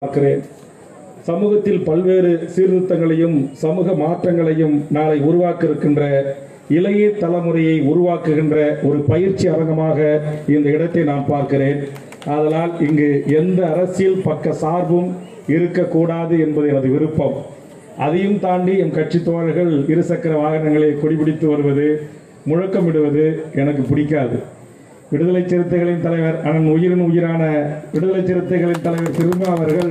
பார்க்கிறேன் சமூகத்தில் பல்வேறு சீர்திருத்தங்களையும் சமூக மாற்றங்களையும் நாளை உருவாக்க இருக்கின்ற இளைய தலைமுறையை உருவாக்குகின்ற ஒரு பயிற்சி அரங்கமாக இந்த இடத்தை நான் பார்க்கிறேன் ஆதலால் இங்கு எந்த அரசியல் பக்க சார்பும் இருக்கக்கூடாது என்பது எனது விருப்பம் அதையும் தாண்டி எம் கட்சி தோழர்கள் இருசக்கர வாகனங்களை கொடிபிடித்து வருவது முழக்கமிடுவது எனக்கு பிடிக்காது விடுதலை சிறுத்தைகளின் தலைவர் அண்ணன் உயிரின் உயிரான விடுதலை சிறுத்தைகளின் தலைவர் திருமா அவர்கள்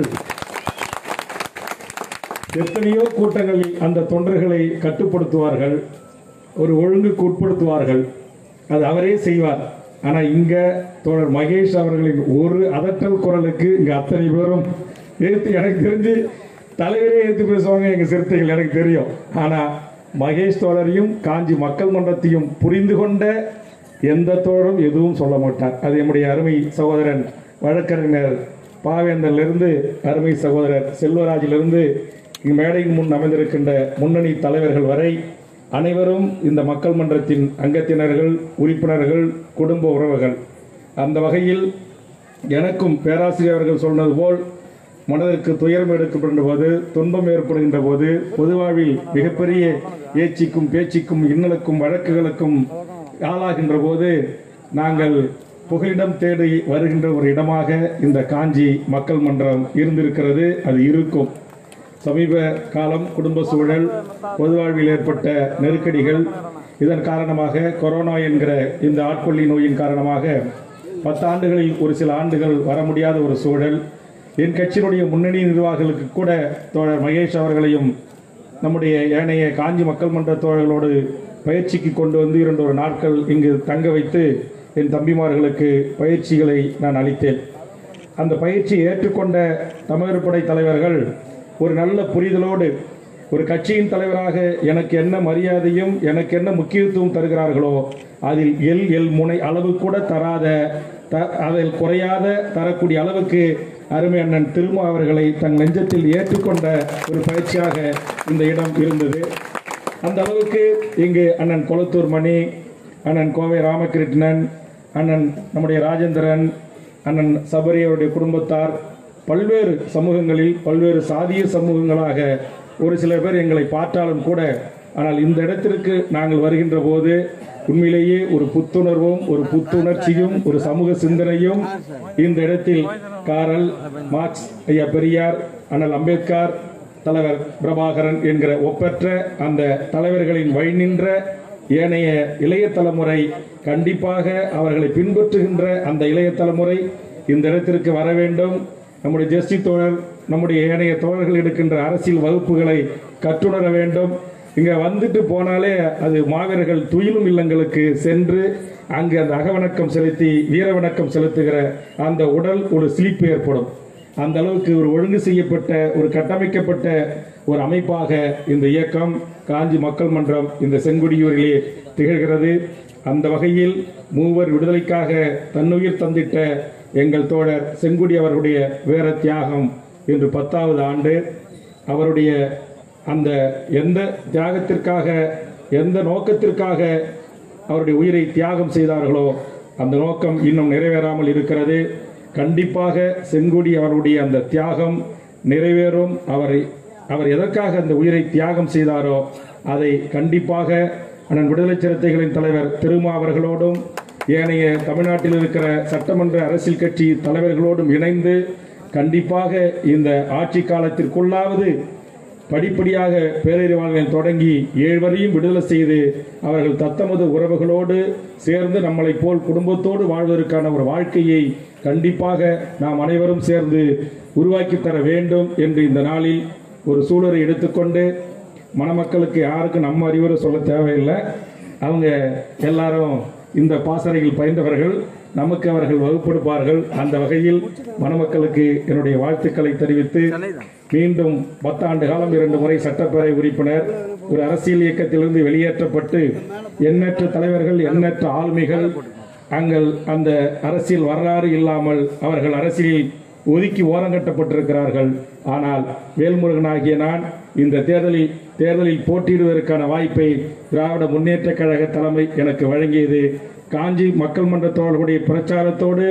எத்தனையோ கூட்டங்களில் அந்த தொண்டர்களை கட்டுப்படுத்துவார்கள் ஒரு ஒழுங்குக்கு உட்படுத்துவார்கள் அது அவரே செய்வார் ஆனா இங்க தோழர் மகேஷ் அவர்களின் ஒரு அதட்டல் குரலுக்கு இங்க அத்தனை பேரும் எதிர்த்து எனக்கு தெரிஞ்சு தலைவரே எடுத்து பேசுவாங்க எங்க சிறுத்தைகள் எனக்கு தெரியும் ஆனா மகேஷ் தோழரையும் காஞ்சி மக்கள் மன்றத்தையும் புரிந்து கொண்ட எந்த தோழரும் எதுவும் சொல்ல மாட்டார் அது நம்முடைய அருமை சகோதரன் வழக்கறிஞர் பாவேந்தரிலிருந்து அருமை சகோதரர் செல்வராஜிலிருந்து இங்கு மேடையின் முன் அமைந்திருக்கின்ற முன்னணி தலைவர்கள் வரை அனைவரும் இந்த மக்கள் மன்றத்தின் அங்கத்தினர்கள் உறுப்பினர்கள் குடும்ப உறவுகள் அந்த வகையில் எனக்கும் பேராசிரியர் அவர்கள் சொன்னது போல் மனதிற்கு துயரம் எடுக்கப்படுகின்ற போது துன்பம் ஏற்படுகின்ற போது பொது வாழ்வில் மிகப்பெரிய ஏச்சிக்கும் பேச்சுக்கும் இன்னலுக்கும் வழக்குகளுக்கும் ஆளாகின்ற போது நாங்கள் புகலிடம் தேடி வருகின்ற ஒரு இடமாக இந்த காஞ்சி மக்கள் மன்றம் இருந்திருக்கிறது அது இருக்கும் சமீப காலம் குடும்ப சூழல் பொது வாழ்வில் ஏற்பட்ட நெருக்கடிகள் இதன் காரணமாக கொரோனா என்கிற இந்த ஆட்கொள்ளி நோயின் காரணமாக பத்தாண்டுகளில் ஒரு சில ஆண்டுகள் வர முடியாத ஒரு சூழல் என் கட்சியினுடைய முன்னணி நிர்வாகிகளுக்கு கூட தோழர் மகேஷ் அவர்களையும் நம்முடைய ஏனைய காஞ்சி மக்கள் மன்ற தோழர்களோடு பயிற்சிக்கு கொண்டு வந்து இரண்டு ஒரு நாட்கள் இங்கு தங்க வைத்து என் தம்பிமார்களுக்கு பயிற்சிகளை நான் அளித்தேன் அந்த பயிற்சியை ஏற்றுக்கொண்ட தமிழர் படை தலைவர்கள் ஒரு நல்ல புரிதலோடு ஒரு கட்சியின் தலைவராக எனக்கு என்ன மரியாதையும் எனக்கு என்ன முக்கியத்துவம் தருகிறார்களோ அதில் எல் எல் முனை அளவு கூட தராத த அதில் குறையாத தரக்கூடிய அளவுக்கு அருமை அண்ணன் திருமா அவர்களை தன் நெஞ்சத்தில் ஏற்றுக்கொண்ட ஒரு பயிற்சியாக இந்த இடம் இருந்தது அந்த அளவுக்கு இங்கு அண்ணன் கொளத்தூர் மணி அண்ணன் கோவை ராமகிருஷ்ணன் அண்ணன் நம்முடைய ராஜேந்திரன் அண்ணன் சபரி அவருடைய குடும்பத்தார் பல்வேறு சமூகங்களில் பல்வேறு சாதிய சமூகங்களாக ஒரு சில பேர் எங்களை பார்த்தாலும் கூட ஆனால் இந்த இடத்திற்கு நாங்கள் வருகின்ற போது உண்மையிலேயே ஒரு புத்துணர்வும் ஒரு புத்துணர்ச்சியும் ஒரு சமூக சிந்தனையும் இந்த இடத்தில் காரல் மார்க்ஸ் ஐயா பெரியார் அண்ணல் அம்பேத்கர் தலைவர் பிரபாகரன் என்கிற ஒப்பற்ற அந்த தலைவர்களின் வழி நின்ற ஏனைய இளைய தலைமுறை கண்டிப்பாக அவர்களை பின்பற்றுகின்ற அந்த இளைய தலைமுறை இந்த இடத்திற்கு வர வேண்டும் நம்முடைய ஜெஸ்டி தோழர் நம்முடைய ஏனைய தோழர்கள் எடுக்கின்ற அரசியல் வகுப்புகளை கற்றுணர வேண்டும் இங்க வந்துட்டு போனாலே அது மாவீரர்கள் துயிலும் இல்லங்களுக்கு சென்று அங்கு அந்த அகவணக்கம் செலுத்தி வீர வணக்கம் செலுத்துகிற அந்த உடல் ஒரு சிலிப்பு ஏற்படும் அந்த அளவுக்கு ஒரு ஒழுங்கு செய்யப்பட்ட ஒரு கட்டமைக்கப்பட்ட ஒரு அமைப்பாக இந்த இயக்கம் காஞ்சி மக்கள் மன்றம் இந்த செங்குடியூரிலே திகழ்கிறது அந்த வகையில் மூவர் விடுதலைக்காக தன்னுயிர் தந்திட்ட எங்கள் தோழர் செங்குடி அவர்களுடைய வேற தியாகம் இன்று பத்தாவது ஆண்டு அவருடைய அந்த எந்த தியாகத்திற்காக எந்த நோக்கத்திற்காக அவருடைய உயிரை தியாகம் செய்தார்களோ அந்த நோக்கம் இன்னும் நிறைவேறாமல் இருக்கிறது கண்டிப்பாக செங்குடி அவருடைய அந்த தியாகம் நிறைவேறும் அவரை அவர் எதற்காக அந்த உயிரை தியாகம் செய்தாரோ அதை கண்டிப்பாக அண்ணன் விடுதலை சிறுத்தைகளின் தலைவர் திருமா அவர்களோடும் ஏனைய தமிழ்நாட்டில் இருக்கிற சட்டமன்ற அரசியல் கட்சி தலைவர்களோடும் இணைந்து கண்டிப்பாக இந்த ஆட்சி காலத்திற்குள்ளாவது படிப்படியாக பேரறிவாளர்கள் தொடங்கி ஏழ்வரையும் விடுதலை செய்து அவர்கள் தத்தமது உறவுகளோடு சேர்ந்து நம்மளைப் போல் குடும்பத்தோடு வாழ்வதற்கான ஒரு வாழ்க்கையை கண்டிப்பாக நாம் அனைவரும் சேர்ந்து உருவாக்கி தர வேண்டும் என்று இந்த நாளில் ஒரு சூழலை எடுத்துக்கொண்டு மணமக்களுக்கு யாருக்கும் நம்ம அறிவுரை சொல்ல தேவையில்லை அவங்க எல்லாரும் இந்த பாசறையில் பயின்றவர்கள் நமக்கு அவர்கள் வகுப்பெடுப்பார்கள் அந்த வகையில் மணமக்களுக்கு என்னுடைய வாழ்த்துக்களை தெரிவித்து மீண்டும் பத்தாண்டு காலம் இரண்டு முறை சட்டப்பேரவை உறுப்பினர் ஒரு அரசியல் இயக்கத்திலிருந்து வெளியேற்றப்பட்டு எண்ணற்ற தலைவர்கள் எண்ணற்ற ஆளுமைகள் அங்கள் அந்த அரசியல் வரலாறு இல்லாமல் அவர்கள் அரசியலில் ஒதுக்கி ஓரங்கட்டப்பட்டிருக்கிறார்கள் ஆனால் வேல்முருகன் ஆகிய நான் இந்த தேர்தலில் தேர்தலில் போட்டியிடுவதற்கான வாய்ப்பை திராவிட முன்னேற்ற கழக தலைமை எனக்கு வழங்கியது காஞ்சி மக்கள் மன்ற தோழர்களுடைய பிரச்சாரத்தோடு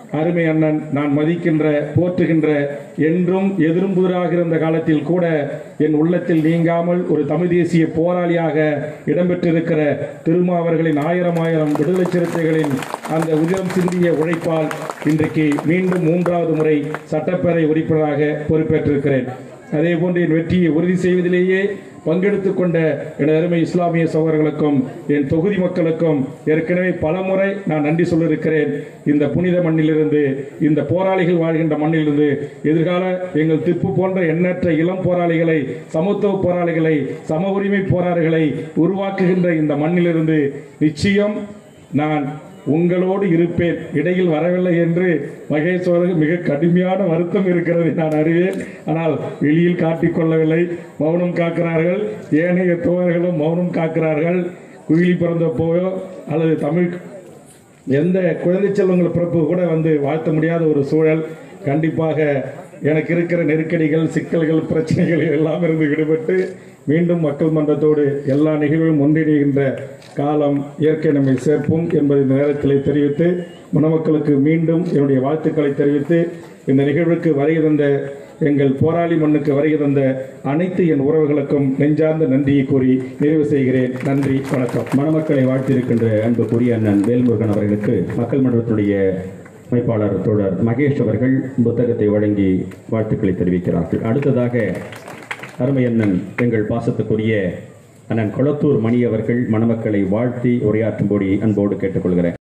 அருமை அண்ணன் நான் மதிக்கின்ற போற்றுகின்ற என்றும் எதிரும் புதிராக இருந்த காலத்தில் கூட என் உள்ளத்தில் நீங்காமல் ஒரு தமிழ் தேசிய போராளியாக இடம்பெற்றிருக்கிற திருமாவர்களின் ஆயிரம் ஆயிரம் விடுதலை சிறுத்தைகளின் அந்த உதிரம் சிந்திய உழைப்பால் இன்றைக்கு மீண்டும் மூன்றாவது முறை சட்டப்பேரவை உறுப்பினராக பொறுப்பேற்றிருக்கிறேன் அதே போன்று என் வெற்றியை உறுதி செய்வதிலேயே பங்கெடுத்துக் கொண்ட எனது அருமை இஸ்லாமிய சகோதரர்களுக்கும் என் தொகுதி மக்களுக்கும் ஏற்கனவே பலமுறை நான் நன்றி சொல்லியிருக்கிறேன் இந்த புனித மண்ணிலிருந்து இந்த போராளிகள் வாழ்கின்ற மண்ணிலிருந்து எதிர்கால எங்கள் திப்பு போன்ற எண்ணற்ற இளம் போராளிகளை சமத்துவ போராளிகளை சம உரிமை போராளிகளை உருவாக்குகின்ற இந்த மண்ணிலிருந்து நிச்சயம் நான் உங்களோடு இருப்பேன் இடையில் வரவில்லை என்று மகேஸ்வருக்கு மிக கடுமையான வருத்தம் இருக்கிறது நான் அறிவேன் ஆனால் வெளியில் காட்டிக் கொள்ளவில்லை மௌனம் காக்கிறார்கள் ஏனைய தோழர்களும் மௌனம் காக்கிறார்கள் குயிலி பிறந்த போயோ அல்லது தமிழ் எந்த குழந்தை செல்வங்கள் பிறப்பு கூட வந்து வாழ்த்த முடியாத ஒரு சூழல் கண்டிப்பாக எனக்கு இருக்கிற நெருக்கடிகள் சிக்கல்கள் பிரச்சனைகள் எல்லாம் இருந்து விடுபட்டு மீண்டும் மக்கள் மன்றத்தோடு எல்லா நிகழ்வும் ஒன்றிணைகின்ற காலம் இயற்கை நம்மை சேர்ப்போம் என்பதை இந்த நேரத்தில் தெரிவித்து மணமக்களுக்கு மீண்டும் என்னுடைய வாழ்த்துக்களை தெரிவித்து இந்த நிகழ்வுக்கு வருகை தந்த எங்கள் போராளி மண்ணுக்கு வருகை தந்த அனைத்து என் உறவுகளுக்கும் நெஞ்சார்ந்த நன்றியை கூறி நிறைவு செய்கிறேன் நன்றி வணக்கம் மணமக்களை வாழ்த்திருக்கின்ற அன்புக்குரிய அண்ணன் வேல்முருகன் அவர்களுக்கு மக்கள் மன்றத்துடைய அமைப்பாளர் தோழர் மகேஷ் அவர்கள் புத்தகத்தை வழங்கி வாழ்த்துக்களை தெரிவிக்கிறார்கள் அடுத்ததாக அருமை அண்ணன் எங்கள் பாசத்துக்குரிய அண்ணன் கொளத்தூர் மணி அவர்கள் மணமக்களை வாழ்த்தி உரையாற்றும்படி அன்போடு கேட்டுக்கொள்கிறேன்